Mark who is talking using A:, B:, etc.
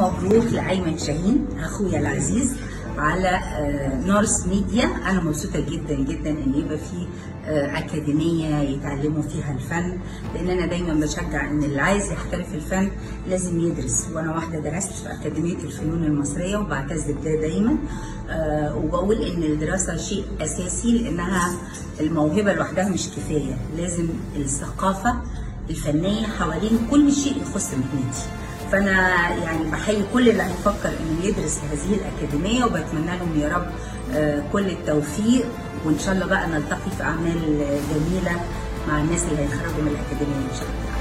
A: مبروك لايمن شاهين اخويا العزيز على آه، نورس ميديا انا مبسوطه جدا جدا ان يبقى في آه، اكاديميه يتعلموا فيها الفن لان انا دايما بشجع ان اللي عايز يحترف الفن لازم يدرس وانا واحده درست في اكاديميه الفنون المصريه وبعتز بده دايما آه، وبقول ان الدراسه شيء اساسي لانها الموهبه لوحدها مش كفايه لازم الثقافه الفنيه حوالين كل شيء يخص مهنتي فانا يعني بحيي كل اللي هيفكر انه يدرس في هذه الاكاديميه وبتمنى لهم يا رب آه، كل التوفيق وان شاء الله بقى نلتقي في اعمال آه، جميله مع الناس اللي هيتخرجوا من الاكاديميه ان شاء الله